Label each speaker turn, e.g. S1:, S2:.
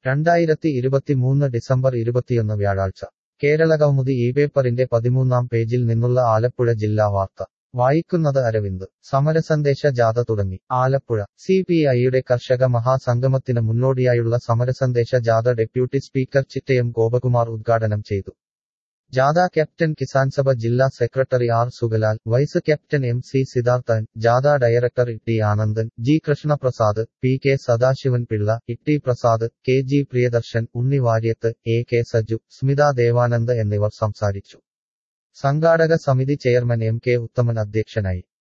S1: രണ്ടായിരത്തി ഇരുപത്തിമൂന്ന് ഡിസംബർ ഇരുപത്തിയൊന്ന് വ്യാഴാഴ്ച കേരളകൗമുദി ഈ പേപ്പറിന്റെ പതിമൂന്നാം പേജിൽ നിന്നുള്ള ആലപ്പുഴ ജില്ലാ വാർത്ത വായിക്കുന്നത് അരവിന്ദ് സമരസന്ദേശ ജാഥ തുടങ്ങി ആലപ്പുഴ സി പി ഐയുടെ കർഷക മഹാസംഗമത്തിന് മുന്നോടിയായുള്ള സമരസന്ദേശ ജാഥ ഡെപ്യൂട്ടി സ്പീക്കർ ചിറ്റയം ഗോപകുമാർ ഉദ്ഘാടനം ചെയ്തു ജാഥ ക്യാപ്റ്റൻ കിസാൻ സഭ ജില്ലാ secretary R Sugalal vice captain M C Siddharthan ജാഥ director T Anandan G Krishnaprasad P K Sadasivan Pillai Itty Prasad K G Priyadarshan Unni Variyath A K Saju Smitha Devanand എന്നിവർ സംസാരിച്ചു സംഘാടക സമിതി ചെയർമാൻ എം കെ ഉത്തമൻ അധ്യക്ഷനായി